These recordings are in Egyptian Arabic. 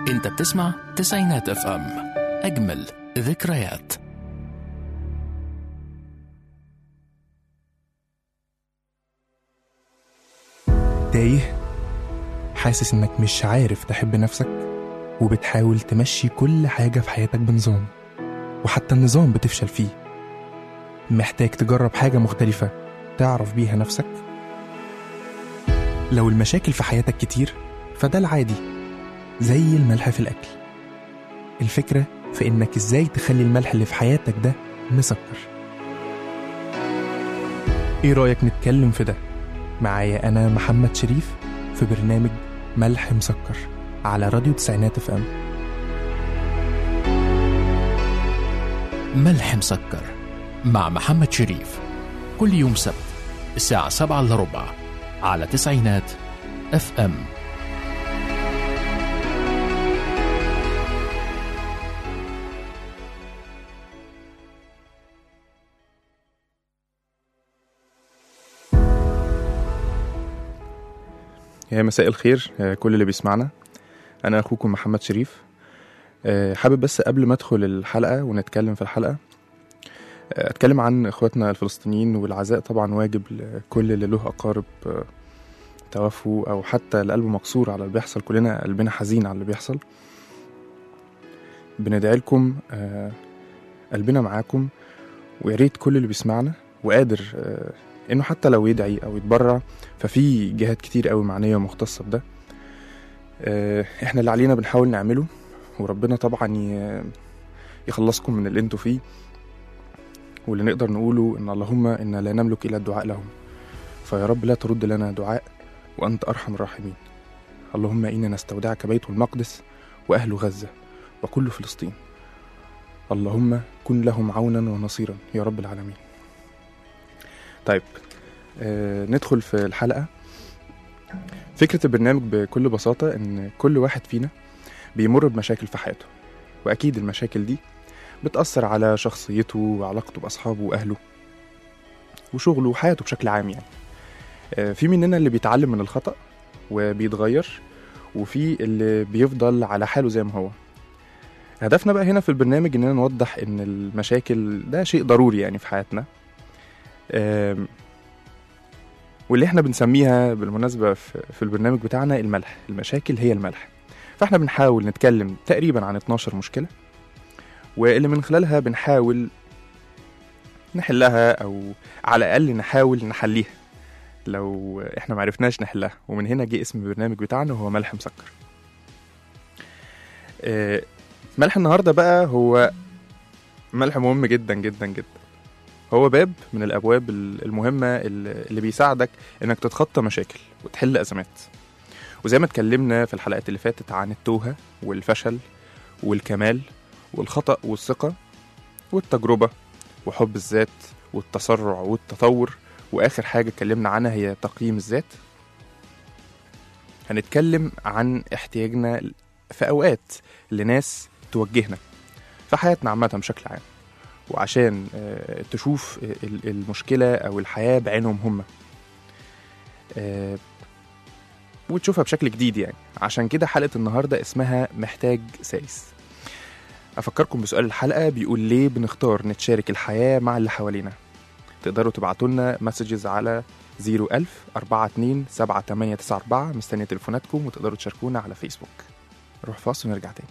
انت بتسمع تسعينات اف ام اجمل ذكريات تايه حاسس انك مش عارف تحب نفسك وبتحاول تمشي كل حاجة في حياتك بنظام وحتى النظام بتفشل فيه محتاج تجرب حاجة مختلفة تعرف بيها نفسك لو المشاكل في حياتك كتير فده العادي زي الملح في الأكل الفكرة في إنك إزاي تخلي الملح اللي في حياتك ده مسكر إيه رأيك نتكلم في ده معايا أنا محمد شريف في برنامج ملح مسكر على راديو تسعينات اف ام ملح مسكر مع محمد شريف كل يوم سبت الساعة سبعة إلا ربع على تسعينات اف ام يا مساء الخير آه، كل اللي بيسمعنا انا اخوكم محمد شريف آه، حابب بس قبل ما ادخل الحلقه ونتكلم في الحلقه آه، اتكلم عن اخواتنا الفلسطينيين والعزاء طبعا واجب لكل اللي له اقارب آه، توفوا او حتى اللي قلبه مكسور على اللي بيحصل كلنا قلبنا حزين على اللي بيحصل بندعي لكم آه، قلبنا معاكم ويا ريت كل اللي بيسمعنا وقادر آه، انه حتى لو يدعي او يتبرع ففي جهات كتير قوي معنيه ومختصه بده آه، احنا اللي علينا بنحاول نعمله وربنا طبعا ي- يخلصكم من اللي انتوا فيه واللي نقدر نقوله ان اللهم انا لا نملك الا الدعاء لهم فيا رب لا ترد لنا دعاء وانت ارحم الراحمين اللهم انا نستودعك بيت المقدس واهل غزه وكل فلسطين اللهم كن لهم عونا ونصيرا يا رب العالمين طيب آه ندخل في الحلقه فكرة البرنامج بكل بساطة إن كل واحد فينا بيمر بمشاكل في حياته وأكيد المشاكل دي بتأثر على شخصيته وعلاقته بأصحابه وأهله وشغله وحياته بشكل عام يعني آه، في مننا اللي بيتعلم من الخطأ وبيتغير وفي اللي بيفضل على حاله زي ما هو هدفنا بقى هنا في البرنامج إننا نوضح إن المشاكل ده شيء ضروري يعني في حياتنا آم، واللي احنا بنسميها بالمناسبة في في البرنامج بتاعنا الملح المشاكل هي الملح فاحنا بنحاول نتكلم تقريبا عن 12 مشكلة واللي من خلالها بنحاول نحلها او على الاقل نحاول نحليها لو احنا معرفناش نحلها ومن هنا جه اسم البرنامج بتاعنا وهو ملح مسكر آه، ملح النهارده بقى هو ملح مهم جدا جدا جدا هو باب من الابواب المهمه اللي بيساعدك انك تتخطى مشاكل وتحل ازمات وزي ما اتكلمنا في الحلقات اللي فاتت عن التوهه والفشل والكمال والخطا والثقه والتجربه وحب الذات والتسرع والتطور واخر حاجه اتكلمنا عنها هي تقييم الذات هنتكلم عن احتياجنا في اوقات لناس توجهنا في حياتنا عامه بشكل عام وعشان آه، تشوف ال- المشكلة أو الحياة بعينهم هم آه، وتشوفها بشكل جديد يعني عشان كده حلقة النهاردة اسمها محتاج سايس أفكركم بسؤال الحلقة بيقول ليه بنختار نتشارك الحياة مع اللي حوالينا تقدروا تبعتوا لنا مسجز على 01000 42 7894 مستني تليفوناتكم وتقدروا تشاركونا على فيسبوك نروح فاصل ونرجع تاني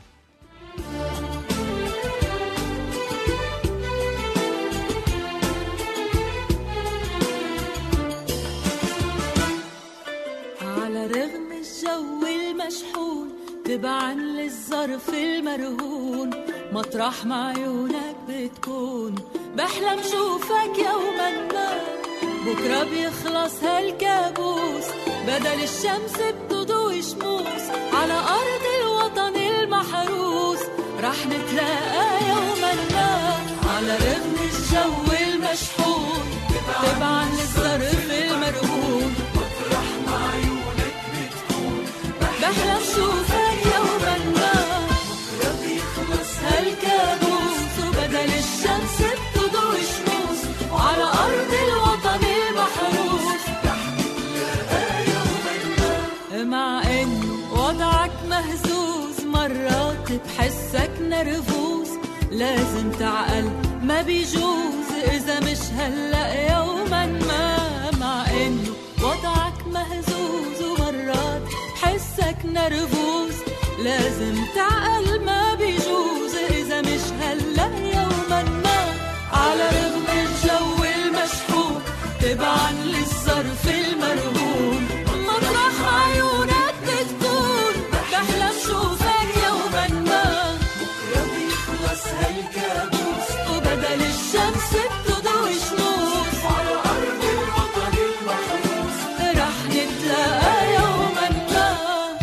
على رغم الجو المشحون تبعا للظرف المرهون مطرح ما عيونك بتكون بحلم شوفك يوما ما بكرة بيخلص هالكابوس بدل الشمس بتضوي شموس على أرض الوطن المحروس رح نتلاقى يوما ما على رغم الجو المشحون تبعا للظرف المرهون بحلم شوفك يوما ما بكرة بيخلص هالكابوس وبدل الشمس بتضوي شموس وعلى أرض الوطن المحروس مع إنه وضعك مهزوز مرة حسك نرفوز لازم تعقل ما بيجوز إذا مش هلأ يوما ما مع إنه وضعك مهزوز ومرات حسك نرفوز لازم تعقل ما بيجوز إذا مش هلأ يوما ما على رغم الجو المشحون تبعا للظرف المرهون مطرح عيونك بتكون بحلم شوفك يوما ما بكرة بيخلص هالكابوس وبدل الشمس بتضوي شموس على أرض الوطن المحروس رح نتلاقى يوما ما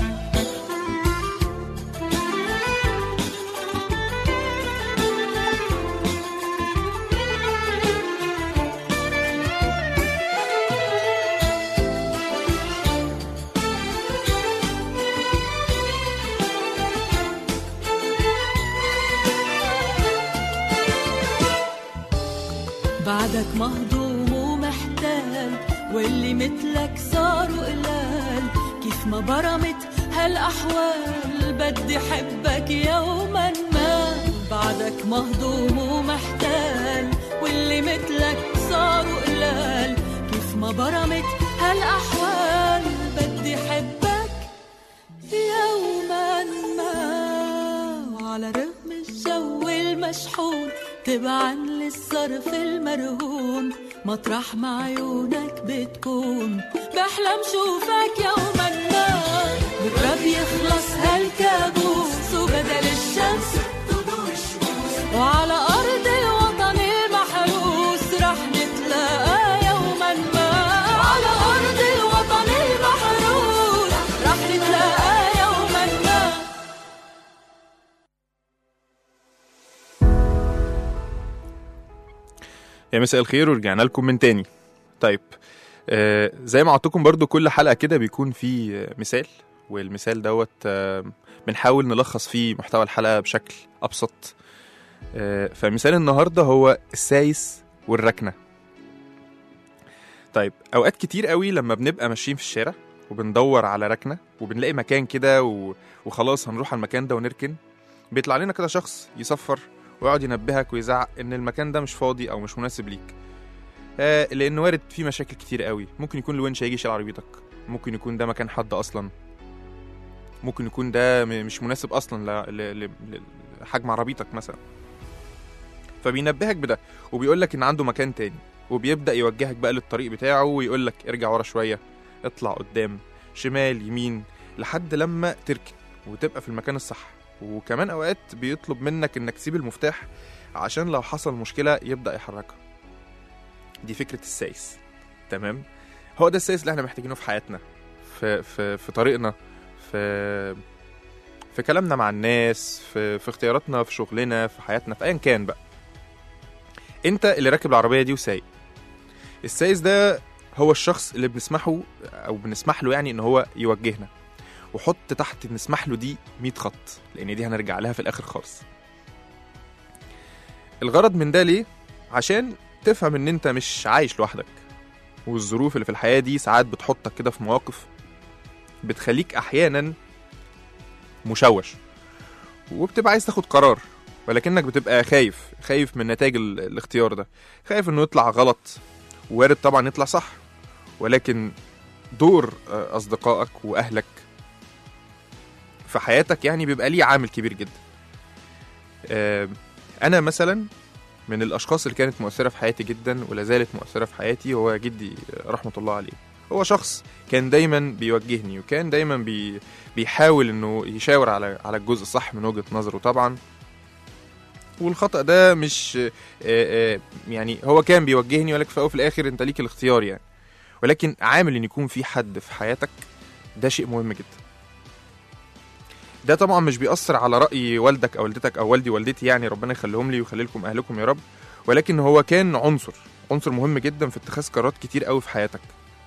بعدك مهضوم ومحتال واللي مثلك صاروا قلال كيف ما برمت هالأحوال بدي حبك يوما ما بعدك مهضوم ومحتال واللي مثلك صاروا قلال كيف ما برمت هالأحوال بدي حبك يوما ما وعلى رغم الجو المشحون تبعا للصرف المرهون مطرح ما عيونك بتكون بحلم شوفك يوما ما بكرة بيخلص هالكابوس وبدل الشمس تضوي الشموس وعلى أرض الوطن المحروس رح نتلاقى يوما ما على أرض الوطن المحروس رح نتلاقى يوما ما يا مساء الخير ورجعنا لكم من تاني طيب آه زي ما عودتكم برضو كل حلقة كده بيكون في آه، مثال والمثال دوت آه بنحاول نلخص فيه محتوى الحلقة بشكل أبسط آه فمثال النهاردة هو السايس والركنة طيب أوقات كتير قوي لما بنبقى ماشيين في الشارع وبندور على ركنة وبنلاقي مكان كده و... وخلاص هنروح على المكان ده ونركن بيطلع لنا كده شخص يصفر ويقعد ينبهك ويزعق ان المكان ده مش فاضي او مش مناسب ليك آه لان وارد فيه مشاكل كتير قوي ممكن يكون الونش هيجي يشيل عربيتك ممكن يكون ده مكان حد اصلا ممكن يكون ده م- مش مناسب اصلا ل- ل- ل- لحجم عربيتك مثلا فبينبهك بده وبيقول لك ان عنده مكان تاني وبيبدا يوجهك بقى للطريق بتاعه ويقول لك ارجع ورا شويه اطلع قدام شمال يمين لحد لما تركن وتبقى في المكان الصح وكمان اوقات بيطلب منك انك تسيب المفتاح عشان لو حصل مشكله يبدا يحركها دي فكره السايس تمام هو ده السايس اللي احنا محتاجينه في حياتنا في في في طريقنا في في كلامنا مع الناس في في اختياراتنا في شغلنا في حياتنا في ايا كان بقى انت اللي راكب العربيه دي وسايق السايس ده هو الشخص اللي بنسمحه او بنسمح له يعني ان هو يوجهنا وحط تحت نسمح له دي 100 خط لان دي هنرجع لها في الاخر خالص الغرض من ده ليه عشان تفهم ان انت مش عايش لوحدك والظروف اللي في الحياه دي ساعات بتحطك كده في مواقف بتخليك احيانا مشوش وبتبقى عايز تاخد قرار ولكنك بتبقى خايف خايف من نتائج ال- الاختيار ده خايف انه يطلع غلط وارد طبعا يطلع صح ولكن دور آه، اصدقائك واهلك في حياتك يعني بيبقى ليه عامل كبير جدا آه، انا مثلا من الاشخاص اللي كانت مؤثره في حياتي جدا ولا زالت مؤثره في حياتي هو جدي آه، رحمه الله عليه هو شخص كان دايما بيوجهني وكان دايما بي بيحاول انه يشاور على على الجزء الصح من وجهه نظره طبعا والخطا ده مش آه، آه، يعني هو كان بيوجهني ولكن في الأول وفي الاخر انت ليك الاختيار يعني ولكن عامل ان يكون في حد في حياتك ده شيء مهم جدا ده طبعا مش بيأثر على رأي والدك أو والدتك أو والدي والدتي يعني ربنا يخليهم لي ويخلي لكم أهلكم يا رب ولكن هو كان عنصر عنصر مهم جدا في اتخاذ قرارات كتير قوي في حياتك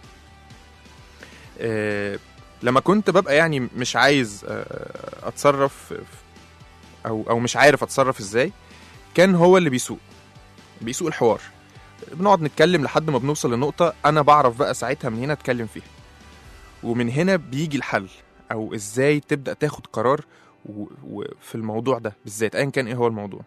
آه لما كنت ببقى يعني مش عايز آه أتصرف في- أو أو مش عارف أتصرف إزاي كان هو اللي بيسوق بيسوق الحوار بنقعد نتكلم لحد ما بنوصل لنقطة أنا بعرف بقى ساعتها من هنا أتكلم فيها ومن هنا بيجي الحل او ازاي تبدا تاخد قرار و- وفي الموضوع ده بالذات ايا كان ايه هو الموضوع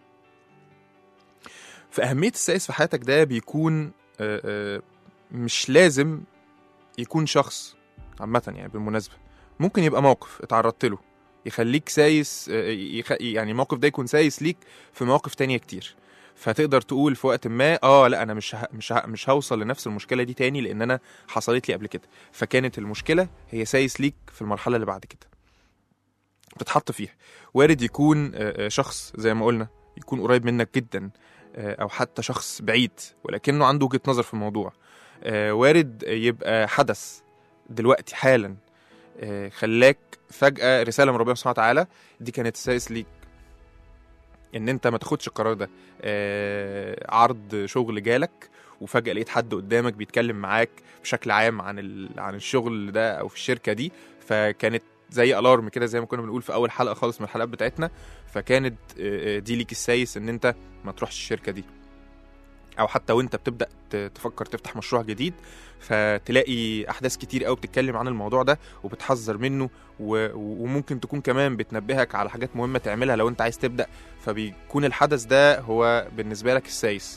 فاهميه السائس في حياتك ده بيكون آه، آه، مش لازم يكون شخص عامه يعني بالمناسبه ممكن يبقى موقف اتعرضت له يخليك سايس آه، يخ... يعني الموقف ده يكون سايس ليك في مواقف تانية كتير فتقدر تقول في وقت ما اه لا انا مش ه... مش ه... مش هوصل لنفس المشكله دي تاني لان انا حصلت لي قبل كده فكانت المشكله هي سايس ليك في المرحله اللي بعد كده بتتحط فيها وارد يكون آه، آه، شخص زي ما قلنا يكون قريب منك جدا آه، او حتى شخص بعيد ولكنه عنده وجهه نظر في الموضوع آه، وارد يبقى حدث دلوقتي حالا آه، خلاك فجاه رساله من ربنا سبحانه وتعالى دي كانت سايس ليك ان انت ما تاخدش القرار ده آه، عرض شغل جالك وفجاه لقيت حد قدامك بيتكلم معاك بشكل عام عن ال... عن الشغل ده او في الشركه دي فكانت زي الارم كده زي ما كنا بنقول في اول حلقه خالص من الحلقات بتاعتنا فكانت آه، آه، دي ليك السايس ان انت ما تروحش الشركه دي او حتى وانت بتبدا ت- تفكر تفتح مشروع جديد فتلاقي احداث كتير قوي بتتكلم عن الموضوع ده وبتحذر منه و... وممكن تكون كمان بتنبهك على حاجات مهمه تعملها لو انت عايز تبدا فبيكون الحدث ده هو بالنسبه لك السايس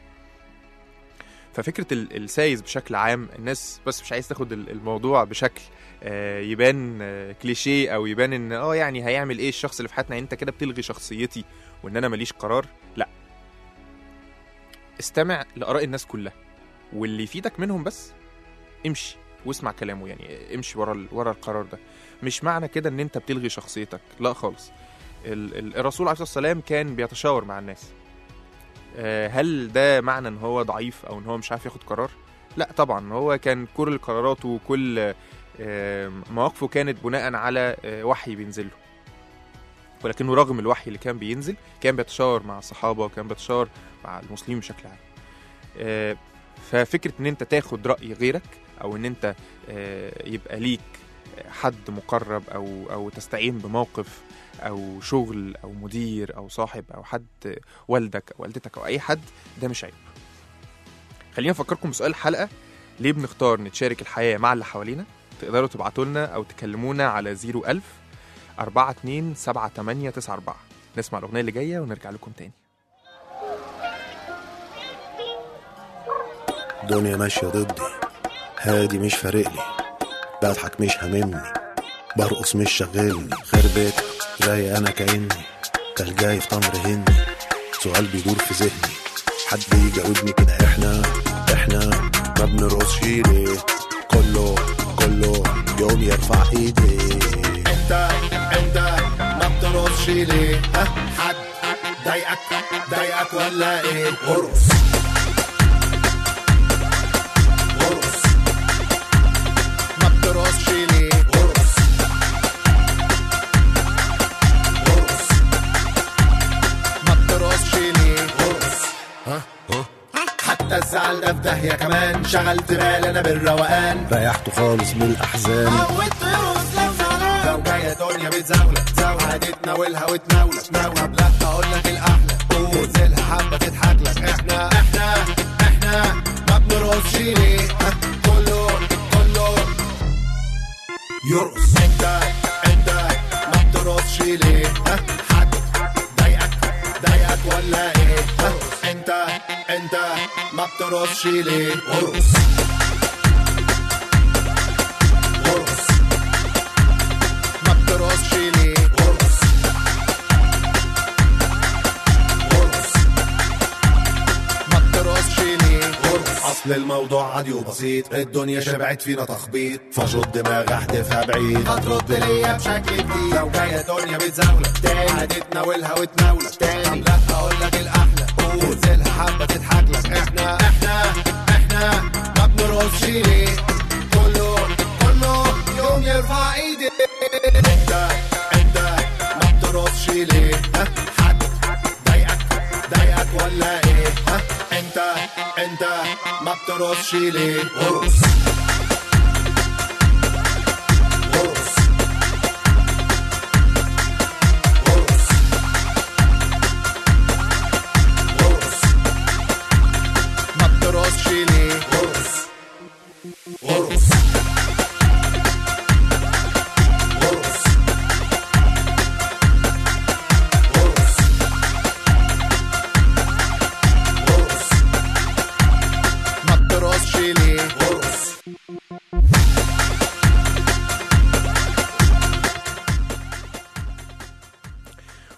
ففكره ال- السايس بشكل عام الناس بس مش عايز تاخد ال- الموضوع بشكل آه، يبان آه، كليشيه او يبان ان اه يعني هيعمل ايه الشخص اللي في حياتنا انت كده بتلغي شخصيتي وان انا ماليش قرار لا استمع لاراء الناس كلها واللي يفيدك منهم بس امشي واسمع كلامه يعني امشي ورا ال- ورا القرار ده مش معنى كده ان انت بتلغي شخصيتك لا خالص ال- ال- الرسول عليه الصلاه والسلام كان بيتشاور مع الناس آه، هل ده معنى ان هو ضعيف او ان هو مش عارف ياخد قرار لا طبعا هو كان كل قراراته وكل آه، مواقفه كانت بناء على آه، وحي بينزل له ولكنه رغم الوحي اللي كان بينزل كان بيتشاور مع الصحابه وكان بيتشاور مع المسلمين بشكل عام آه، ففكره ان انت تاخد راي غيرك او ان انت آه، يبقى ليك حد مقرب او او تستعين بموقف او شغل او مدير او صاحب او حد والدك او والدتك او اي حد ده مش عيب خلينا افكركم بسؤال الحلقه ليه بنختار نتشارك الحياه مع اللي حوالينا تقدروا تبعتوا لنا او تكلمونا على 01000 42 7894 نسمع الاغنيه اللي جايه ونرجع لكم تاني الدنيا ماشية ضدي هادي مش فارق لي بضحك مش هاممني برقص مش شغلني خربت زي انا كأني تلجاي في تمر هندي سؤال بيدور في ذهني حد يجاوبني كده احنا احنا ما بنرقصش ليه كله كله يوم يرفع ايديه انت انت ما بترقصش ليه ها حد ضايقك ضايقك ولا ايه ارقص ارقص ما بترقصش ليه ارقص ارقص ما بترقصش ليه ارقص ها ها حتى الزعل ده في داهية كمان شغلت بالي انا بالروقان ريحته خالص من الاحزان لو جاية دنيا بتزاولك زاولة هتتناولها وتناولك تناولك لا اقول لك الاحلى وتنزلها حبة تضحك لك احنا احنا احنا ما بنرقصش ليه ها، كله كله يرقص انت انت ما بترقصش ليه ها حد ضايقك ضايقك ولا ايه ها انت انت ما بترقصش ليه ارقص ارقص ما بترقصش ليه ارقص ارقص ما بترقصش ليه ارقص اصل الموضوع عادي وبسيط الدنيا شبعت فينا تخبيط فشط دماغ احدفها بعيد هترد ليا بشكل جديد لو جايه دنيا بتزاولك تاني هتتناولها وتناولك تاني لا اقول لك الاحلى وتنزلها حبه تضحك لك احنا احنا احنا ما بنرقصش ليه كله كله يوم يرفع ايدي انت انت ما بترقصش ليه ها حد ضايقك ضايقك ولا ايه ها انت انت ما بترقصش ليه ارقص ارقص ارقص ارقص ما بترقصش ليه ارقص ارقص ارقص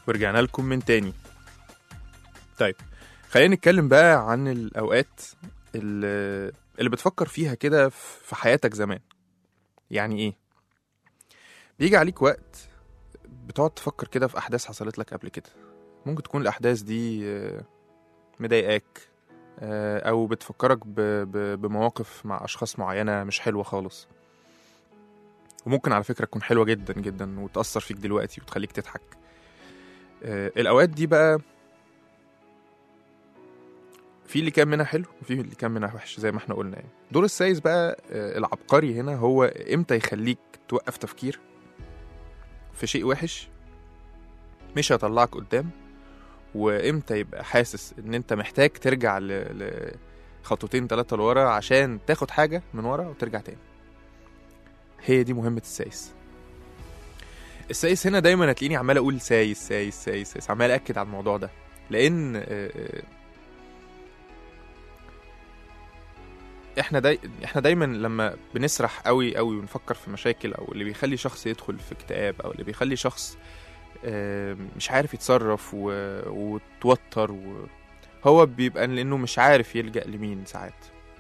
ورجعنا لكم من تاني طيب خلينا نتكلم بقى عن الأوقات اللي, اللي بتفكر فيها كده في حياتك زمان يعني إيه؟ بيجي عليك وقت بتقعد تفكر كده في أحداث حصلت لك قبل كده ممكن تكون الأحداث دي آه، مضايقاك آه، أو بتفكرك ب- ب- بمواقف مع أشخاص معينة مش حلوة خالص وممكن على فكرة تكون حلوة جدا جدا وتأثر فيك دلوقتي وتخليك تضحك آه، الأوقات دي بقى في اللي كان منها حلو وفي اللي كان منها وحش زي ما احنا قلنا يعني دور السايس بقى آه، العبقري هنا هو امتى يخليك توقف تفكير في شيء وحش مش هيطلعك قدام وامتى يبقى حاسس ان انت محتاج ترجع ل... ل... خطوتين ثلاثة لورا عشان تاخد حاجة من ورا وترجع تاني هي دي مهمة السايس السايس هنا دايما هتلاقيني عمال اقول سايس سايس سايس, سايس. عمال اكد على الموضوع ده لان آه، آه، احنا داي... احنا دايما لما بنسرح قوي قوي ونفكر في مشاكل او اللي بيخلي شخص يدخل في اكتئاب او اللي بيخلي شخص آه، مش عارف يتصرف و... وتوتر و... هو بيبقى لانه مش عارف يلجأ لمين ساعات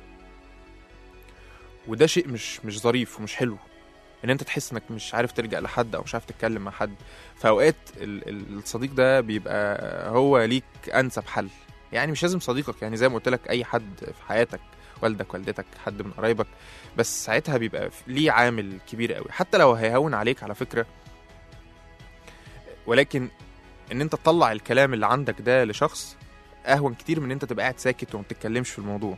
وده شيء مش مش ظريف ومش حلو ان انت تحس انك مش عارف تلجأ لحد او مش عارف تتكلم مع حد في اوقات ال- ال- الصديق ده بيبقى هو ليك انسب حل يعني مش لازم صديقك يعني زي ما قلت لك اي حد في حياتك والدك والدتك حد من قرايبك بس ساعتها بيبقى في- ليه عامل كبير قوي حتى لو هيهون عليك على فكرة ولكن ان انت تطلع الكلام اللي عندك ده لشخص اهون كتير من ان انت تبقى قاعد ساكت وما بتتكلمش في الموضوع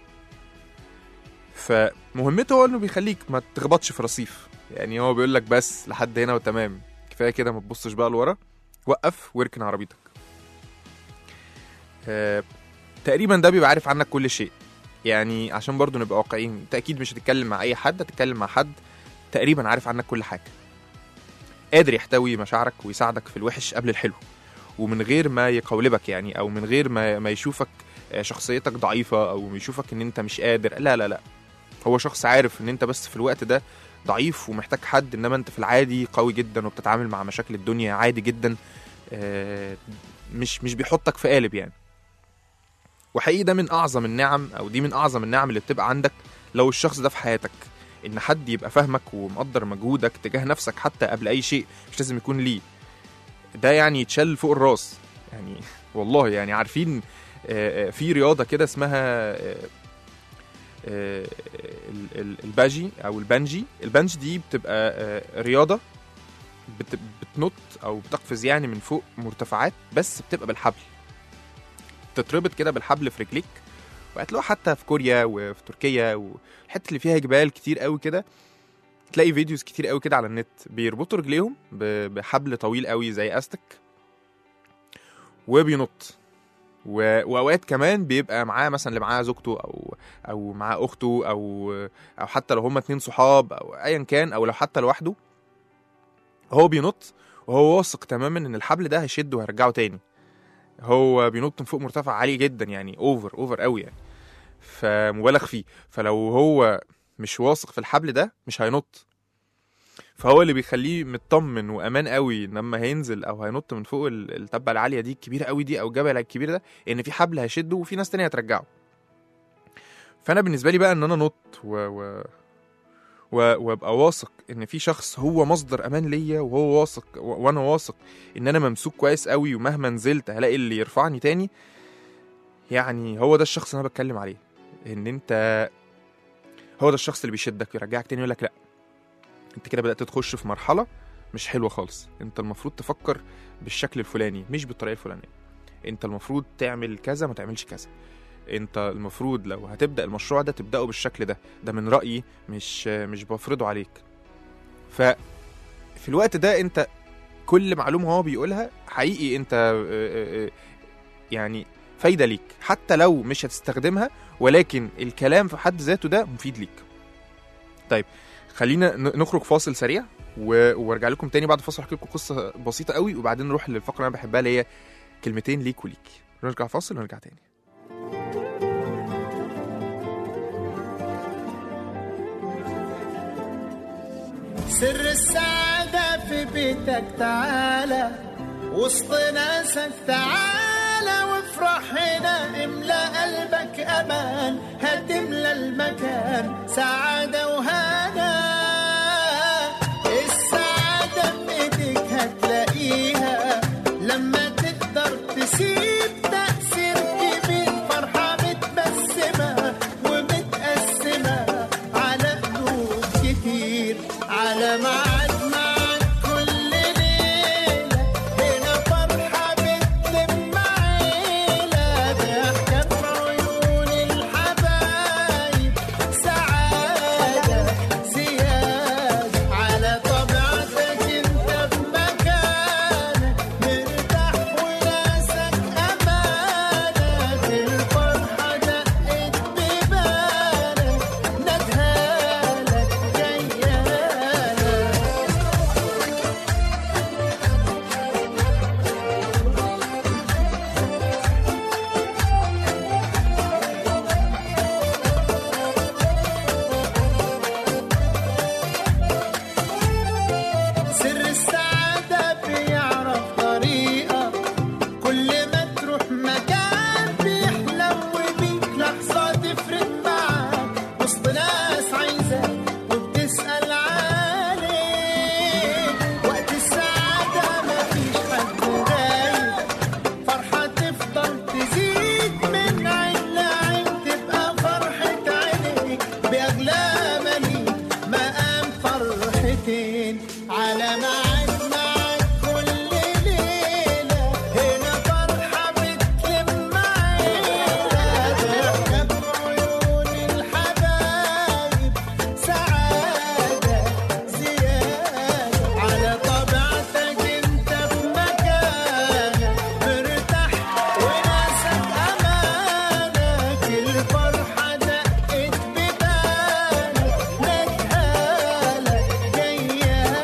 فمهمته هو انه بيخليك ما تخبطش في رصيف يعني هو بيقول لك بس لحد هنا وتمام كفايه كده ما تبصش بقى لورا وقف واركن عربيتك آه، تقريبا ده بيبقى عارف عنك كل شيء يعني عشان برضو نبقى واقعيين انت اكيد مش هتتكلم مع اي حد هتتكلم مع حد تقريبا عارف عنك كل حاجه قادر يحتوي مشاعرك ويساعدك في الوحش قبل الحلو ومن غير ما يقولبك يعني او من غير ما ما يشوفك آه، شخصيتك ضعيفه او يشوفك ان انت مش قادر لا لا لا هو شخص عارف ان انت بس في الوقت ده ضعيف ومحتاج حد انما انت في العادي قوي جدا وبتتعامل مع مشاكل الدنيا عادي جدا آه، مش مش بيحطك في قالب يعني وحقيقي ده من اعظم النعم او دي من اعظم النعم اللي بتبقى عندك لو الشخص ده في حياتك ان حد يبقى فاهمك ومقدر مجهودك تجاه نفسك حتى قبل اي شيء مش لازم يكون ليه ده يعني يتشال فوق الراس يعني والله يعني عارفين آه، آه، في رياضه كده اسمها آه، آه، ال- ال- الباجي او البنجي البنج دي بتبقى آه، رياضه بت- بتنط او بتقفز يعني من فوق مرتفعات بس بتبقى بالحبل تتربط كده بالحبل في رجليك وهتلاقوا حتى في كوريا وفي تركيا والحته اللي فيها جبال كتير قوي كده تلاقي فيديوز كتير قوي كده على النت بيربطوا رجليهم ب- بحبل طويل قوي زي استك وبينط و... واوقات كمان بيبقى معاه مثلا اللي معاه زوجته او او معاه اخته او او حتى لو هما اتنين صحاب او ايا كان او لو حتى لوحده هو بينط وهو واثق تماما ان الحبل ده هيشده وهيرجعه تاني هو بينط من فوق مرتفع عالي جدا يعني اوفر اوفر قوي يعني فمبالغ فيه فلو هو مش واثق في الحبل ده مش هينط فهو اللي بيخليه مطمن وامان قوي لما هينزل او هينط من فوق ال- التبه العاليه دي الكبيره قوي دي او الجبل الكبير ده ان في حبل هيشده وفي ناس تانية هترجعه فانا بالنسبه لي بقى ان انا نط و... و... و... وابقى واثق ان في شخص هو مصدر امان ليا وهو واثق و... وانا واثق ان انا ممسوك كويس قوي ومهما نزلت هلاقي اللي يرفعني تاني يعني هو ده الشخص اللي انا بتكلم عليه ان انت هو ده الشخص اللي بيشدك يرجعك تاني يقول لك لا انت كده بدات تخش في مرحله مش حلوه خالص انت المفروض تفكر بالشكل الفلاني مش بالطريقه الفلانيه انت المفروض تعمل كذا ما تعملش كذا انت المفروض لو هتبدا المشروع ده تبداه بالشكل ده ده من رايي مش مش بفرضه عليك ف في الوقت ده انت كل معلومه هو بيقولها حقيقي انت اه، اه، اه، يعني فايده ليك حتى لو مش هتستخدمها ولكن الكلام في حد ذاته ده مفيد ليك طيب خلينا ن- نخرج فاصل سريع و- وارجع لكم تاني بعد الفاصل احكي لكم قصه بسيطه قوي وبعدين نروح للفقره اللي انا بحبها اللي هي كلمتين ليك وليك نرجع فاصل ونرجع تاني سر السعادة في بيتك تعالى وسط ناسك تعالى وافرح هنا املى قلبك امان هتملى المكان سعادة وهنا السعادة بايديك هتلاقيها لما تقدر تسيب تأثير كبير فرحة متبسمة ومتقسمة على قلوب كتير على ميعاد معاك كل ليلة هنا فرحة بتلم عيلة ضحكة في عيون الحبايب سعادة زيادة على طبيعتك انت في مكانك مرتاح وناسك أمانك الفرحة دقت ببالك ندهالك جيالك سر السعادة بيعرف طريقة كل ما تروح مكان بيحلو بيك لحظة تفرق معاك وسط ناس عايزاك وبتسأل عليك وقت السعادة مفيش حد غايب فرحة تفضل تزيد من عين لعين تبقى فرحة عينيك بأغلى مليك مقام فرحتين على ميعاد معاك كل ليلة هنا فرحة بتلم عيلة ضحكة في عيون الحبايب سعادة زيادة على طبيعتك انت في مكانك مرتاح وناسك امانك الفرحة دقت ببالك ندهالك جيالك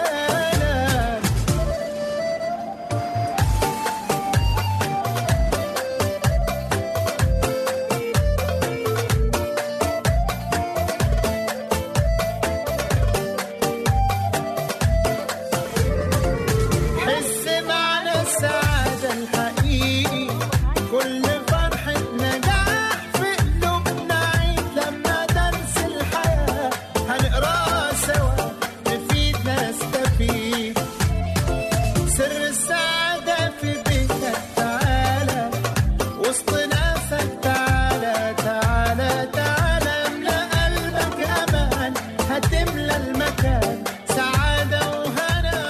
حس معنى السعادة الحقيقي كل فرحة نجاح في قلوبنا عيد لما درس الحياة هنقراه سوا نفيد نستفيد سر السعادة في بيتك تعالى وسط ناسك تعالى تعالى تعالى املى قلبك امان هتملى المكان سعادة وهنا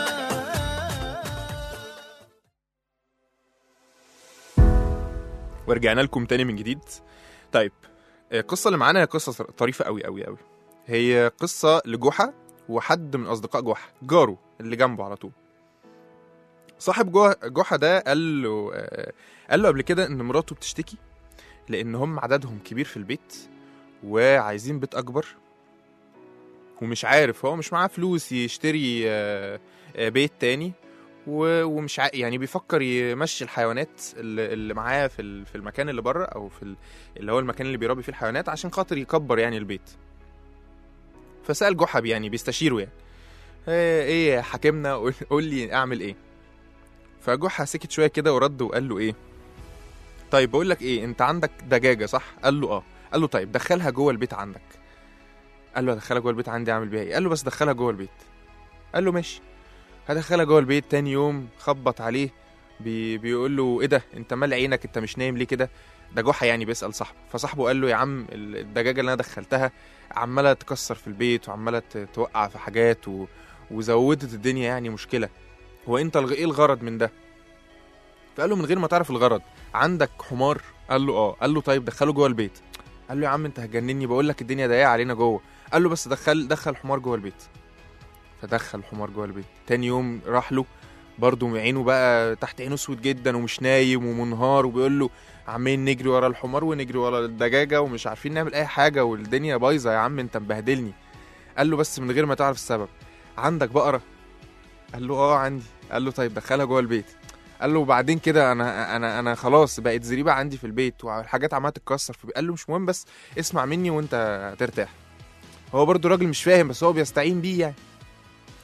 ورجعنا لكم تاني من جديد طيب القصة اللي معانا هي قصة طريفة قوي قوي قوي هي قصة لجحا وحد من أصدقاء جحا جاره اللي جنبه على طول صاحب جوه- جحا ده قال له آه، قال له قبل كده إن مراته بتشتكي لأن هم عددهم كبير في البيت وعايزين بيت أكبر ومش عارف هو مش معاه فلوس يشتري آه، آه، بيت تاني و- ومش ع... يعني بيفكر يمشي الحيوانات اللي, اللي معاه في ال- في المكان اللي بره او في ال... اللي هو المكان اللي بيربي فيه الحيوانات عشان خاطر يكبر يعني البيت فسأل جحا يعني بيستشيره يعني ايه إيه يا حاكمنا قول- قول لي اعمل ايه فجحا سكت شويه كده ورد وقال له ايه طيب بقول لك ايه انت عندك دجاجه صح قال له اه قال له طيب دخلها جوه البيت عندك قال له ادخلها جوه البيت عندي اعمل بيها ايه قال له بس دخلها جوه البيت قال له ماشي هدخلها جوه البيت تاني يوم خبط عليه بي بيقول له ايه ده انت مال عينك انت مش نايم ليه كده ده جحا يعني بيسأل صاحبه فصاحبه قال له يا عم ال- الدجاجة اللي انا دخلتها عمالة تكسر في البيت وعمالة ت- توقع في حاجات و... وزودت الدنيا يعني مشكلة هو انت الغ... ايه الغرض من ده فقال له من غير ما تعرف الغرض عندك حمار قال له اه قال له طيب دخله جوه البيت قال له يا عم انت هتجنني بقول لك الدنيا ضيقه علينا جوه قال له بس دخل دخل حمار جوه البيت فدخل الحمار جوه البيت تاني يوم راح له برضه عينه بقى تحت عينه اسود جدا ومش نايم ومنهار وبيقول له عمالين نجري ورا الحمار ونجري ورا الدجاجه ومش عارفين نعمل اي حاجه والدنيا بايظه يا عم انت مبهدلني قال له بس من غير ما تعرف السبب عندك بقره قال له اه عندي قال له طيب دخلها جوه البيت قال له وبعدين كده انا انا انا خلاص بقت زريبه عندي في البيت والحاجات عماله تتكسر في قال له مش مهم بس اسمع مني وانت هترتاح هو برضو راجل مش فاهم بس هو بيستعين بيه يعني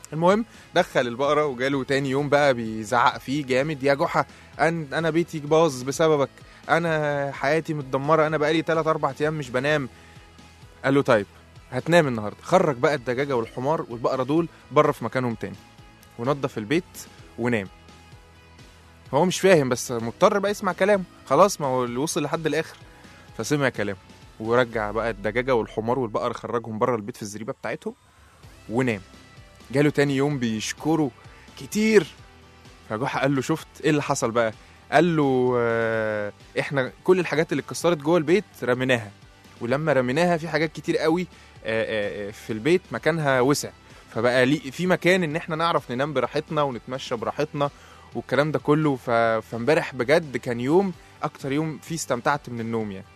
المهم دخل البقره وجاله تاني يوم بقى بيزعق فيه جامد يا جحا أن انا بيتي باظ بسببك انا حياتي متدمره انا بقالي 3 4 ايام مش بنام قال له طيب هتنام النهارده خرج بقى الدجاجه والحمار والبقره دول بره في مكانهم تاني ونظف البيت ونام هو مش فاهم بس مضطر بقى يسمع كلامه خلاص ما هو اللي وصل لحد الاخر فسمع كلامه ورجع بقى الدجاجه والحمار والبقر خرجهم بره البيت في الزريبه بتاعتهم ونام جاله تاني يوم بيشكره كتير فجحا قال له شفت ايه اللي حصل بقى قال له آه، احنا كل الحاجات اللي اتكسرت جوه البيت رميناها ولما رميناها في حاجات كتير قوي آه، آه، آه، في البيت مكانها وسع فبقى لي في مكان ان احنا نعرف ننام براحتنا ونتمشى براحتنا والكلام ده كله ف... فامبارح بجد كان يوم اكتر يوم فيه استمتعت من النوم يعني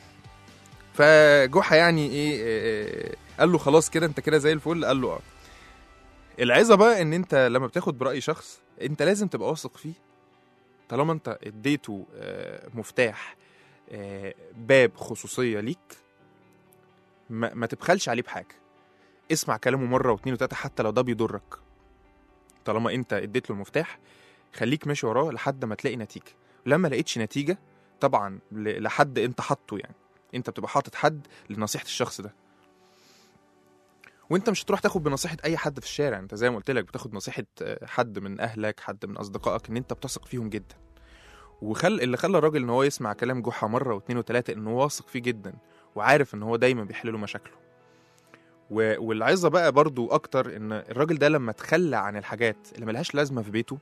فجحا يعني ايه آه، آه، قال له خلاص كده انت كده زي الفل قال له اه العظه بقى ان انت لما بتاخد براي شخص انت لازم تبقى واثق فيه طالما انت اديته آه، مفتاح آه، باب خصوصيه ليك ما, ما تبخلش عليه بحاجه اسمع كلامه مره واثنين وتلاته حتى لو ده بيضرك طالما انت اديت له المفتاح خليك ماشي وراه لحد ما تلاقي نتيجه ولما لقيتش نتيجه طبعا ل- لحد انت حاطه يعني انت بتبقى حاطط حد لنصيحه الشخص ده وانت مش هتروح تاخد بنصيحه اي حد في الشارع انت زي ما قلت لك بتاخد نصيحه آه، حد من اهلك حد من اصدقائك ان انت بتثق فيهم جدا وخل اللي خلى الراجل ان هو يسمع كلام جحا مره واثنين وثلاثه ان هو واثق فيه جدا وعارف ان هو دايما بيحل له مشاكله و... والعظه بقى برضو اكتر ان الراجل ده لما تخلى عن الحاجات اللي ملهاش لازمه في بيته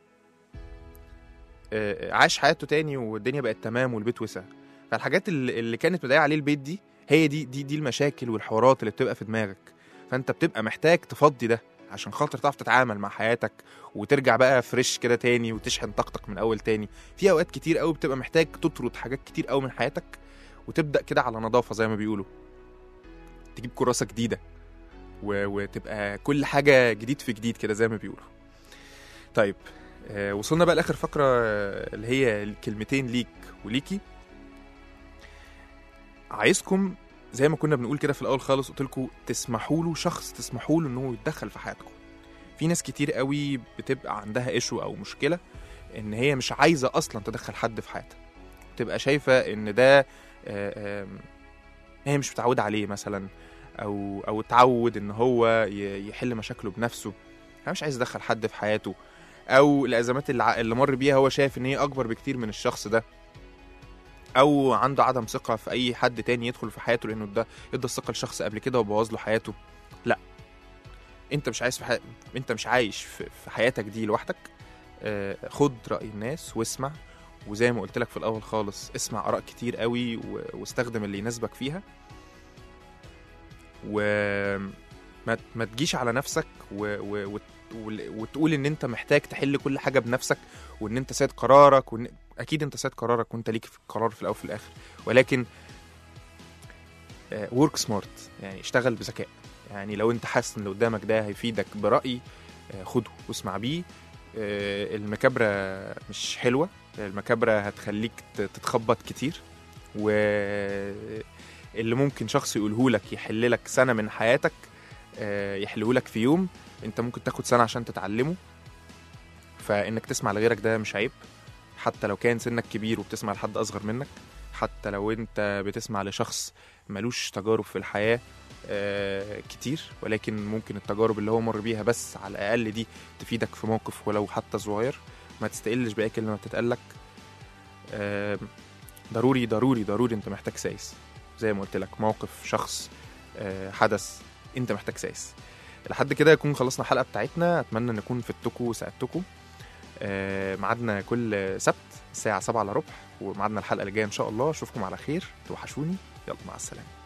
آه، عاش حياته تاني والدنيا بقت تمام والبيت وسع فالحاجات اللي اللي كانت مضايقه عليه البيت دي هي دي دي دي المشاكل والحوارات اللي بتبقى في دماغك فانت بتبقى محتاج تفضي ده عشان خاطر تعرف تتعامل مع حياتك وترجع بقى فريش كده تاني وتشحن طاقتك من اول تاني في اوقات كتير قوي بتبقى محتاج تطرد حاجات كتير قوي من حياتك وتبدا كده على نظافه زي ما بيقولوا تجيب كراسه جديده و... وتبقى كل حاجه جديد في جديد كده زي ما بيقولوا طيب آه وصلنا بقى لاخر فقره آه، اللي هي الكلمتين ليك وليكي عايزكم زي ما كنا بنقول كده في الاول خالص قلت لكم تسمحوا له شخص تسمحوا له ان هو يتدخل في حياتكم في ناس كتير قوي بتبقى عندها ايشو او مشكله ان هي مش عايزه اصلا تدخل حد في حياتها تبقى شايفه ان ده آه، آم، هي مش متعوده عليه مثلا او او اتعود ان هو ي- يحل مشاكله بنفسه انا مش عايز ادخل حد في حياته او الازمات اللي ع- اللي مر بيها هو شايف ان هي اكبر بكتير من الشخص ده او عنده عدم ثقه في اي حد تاني يدخل في حياته لانه ده ادى الثقه لشخص قبل كده وبوظ له حياته لا انت مش عايز في حي... انت مش عايش في, في حياتك دي لوحدك آه، خد راي الناس واسمع وزي ما قلت لك في الاول خالص اسمع اراء كتير قوي و... واستخدم اللي يناسبك فيها وما ما تجيش على نفسك و... و... وت... وال- وتقول ان انت محتاج تحل كل حاجه بنفسك وان انت سيد قرارك وان اكيد انت سيد قرارك وانت ليك في القرار في الاول وفي الاخر ولكن ورك سمارت يعني اشتغل بذكاء يعني لو انت حاسس ان اللي قدامك ده هيفيدك براي آه، خده واسمع بيه آه، المكابره مش حلوه المكابره هتخليك ت- تتخبط كتير واللي ممكن شخص يقوله لك يحل لك سنه من حياتك آه، يحله لك في يوم انت ممكن تاخد سنه عشان تتعلمه فانك تسمع لغيرك ده مش عيب حتى لو كان سنك كبير وبتسمع لحد اصغر منك حتى لو انت بتسمع لشخص ملوش تجارب في الحياه آه، كتير ولكن ممكن التجارب اللي هو مر بيها بس على الاقل دي تفيدك في موقف ولو حتى صغير ما تستقلش باي كلمه بتتقالك آه، ضروري ضروري ضروري انت محتاج سايس زي ما قلت لك موقف شخص آه، حدث انت محتاج سايس لحد كده يكون خلصنا الحلقه بتاعتنا اتمنى ان اكون فدتكم وساعدتكم آه، ميعادنا كل سبت الساعه 7 الا ربع وميعادنا الحلقه اللي جايه ان شاء الله اشوفكم على خير توحشوني يلا مع السلامه